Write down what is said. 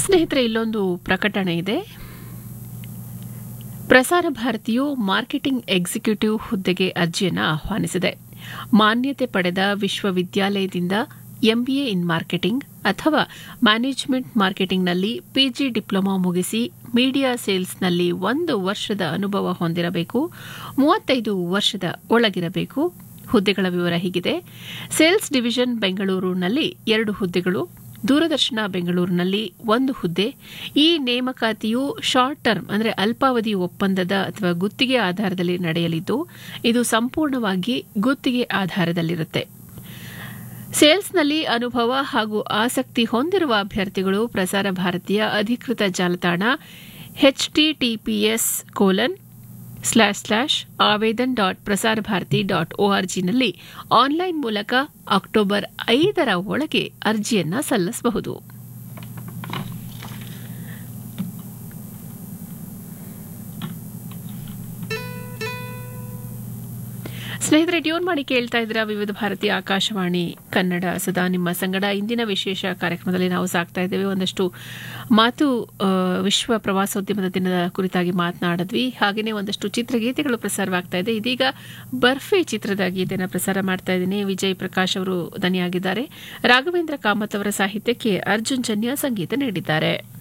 ಸ್ನೇಹಿತರೆ ಇಲ್ಲೊಂದು ಪ್ರಕಟಣೆ ಇದೆ ಪ್ರಸಾರ ಭಾರತಿಯು ಮಾರ್ಕೆಟಿಂಗ್ ಎಕ್ಸಿಕ್ಯೂಟಿವ್ ಹುದ್ದೆಗೆ ಅರ್ಜಿಯನ್ನು ಆಹ್ವಾನಿಸಿದೆ ಮಾನ್ಯತೆ ಪಡೆದ ವಿಶ್ವವಿದ್ಯಾಲಯದಿಂದ ಎಂಬಿಎ ಇನ್ ಮಾರ್ಕೆಟಿಂಗ್ ಅಥವಾ ಮ್ಯಾನೇಜ್ಮೆಂಟ್ ಮಾರ್ಕೆಟಿಂಗ್ನಲ್ಲಿ ಪಿಜಿ ಡಿಪ್ಲೊಮಾ ಮುಗಿಸಿ ಮೀಡಿಯಾ ಸೇಲ್ಸ್ನಲ್ಲಿ ಒಂದು ವರ್ಷದ ಅನುಭವ ಹೊಂದಿರಬೇಕು ಮೂವತ್ತೈದು ವರ್ಷದ ಒಳಗಿರಬೇಕು ಹುದ್ದೆಗಳ ವಿವರ ಹೀಗಿದೆ ಸೇಲ್ಸ್ ಡಿವಿಷನ್ ಬೆಂಗಳೂರಿನಲ್ಲಿ ಎರಡು ಹುದ್ದೆಗಳು ದೂರದರ್ಶನ ಬೆಂಗಳೂರಿನಲ್ಲಿ ಒಂದು ಹುದ್ದೆ ಈ ನೇಮಕಾತಿಯು ಶಾರ್ಟ್ ಟರ್ಮ್ ಅಂದರೆ ಅಲ್ಪಾವಧಿ ಒಪ್ಪಂದದ ಅಥವಾ ಗುತ್ತಿಗೆ ಆಧಾರದಲ್ಲಿ ನಡೆಯಲಿದ್ದು ಇದು ಸಂಪೂರ್ಣವಾಗಿ ಗುತ್ತಿಗೆ ಆಧಾರದಲ್ಲಿರುತ್ತೆ ಸೇಲ್ಸ್ನಲ್ಲಿ ಅನುಭವ ಹಾಗೂ ಆಸಕ್ತಿ ಹೊಂದಿರುವ ಅಭ್ಯರ್ಥಿಗಳು ಪ್ರಸಾರ ಭಾರತೀಯ ಅಧಿಕೃತ ಜಾಲತಾಣ HTTPS colon slash slash Avedan dot Prasar Bharati dot ಒಆರ್ಜಿನಲ್ಲಿ ಆನ್ಲೈನ್ ಮೂಲಕ ಅಕ್ಟೋಬರ್ ಐದರ ಒಳಗೆ ಅರ್ಜಿಯನ್ನ ಸಲ್ಲಿಸಬಹುದು ಸ್ನೇಹಿತರೆ ಟ್ಯೂನ್ ಮಾಡಿ ಕೇಳ್ತಾ ಇದ್ದೀರಾ ವಿವಿಧ ಭಾರತಿ ಆಕಾಶವಾಣಿ ಕನ್ನಡ ಸದಾ ನಿಮ್ಮ ಸಂಗಡ ಇಂದಿನ ವಿಶೇಷ ಕಾರ್ಯಕ್ರಮದಲ್ಲಿ ನಾವು ಸಾಕ್ತಾ ಇದ್ದೇವೆ ಒಂದಷ್ಟು ಮಾತು ಆ, ವಿಶ್ವ ಪ್ರವಾಸೋದ್ಯಮದ ದಿನದ ಕುರಿತಾಗಿ ಮಾತನಾಡಿದ್ವಿ ಹಾಗೆಯೇ ಒಂದಷ್ಟು ಚಿತ್ರಗೀತೆಗಳು ಪ್ರಸಾರವಾಗ್ತಾ ಇದೆ ಇದೀಗ ಬರ್ಫಿ ಚಿತ್ರದ ಗೀತೆನ ಪ್ರಸಾರ ಮಾಡ್ತಾ ಇದ್ದೀನಿ ವಿಜಯ್ ಪ್ರಕಾಶ್ ಅವರು ದನಿಯಾಗಿದ್ದಾರೆ ರಾಘವೇಂದ್ರ ಕಾಮತ್ ಅವರ ಸಾಹಿತ್ಯಕ್ಕೆ ಅರ್ಜುನ್ ಜನ್ಯ ಸಂಗೀತ ನೀಡಿದ್ದಾರೆ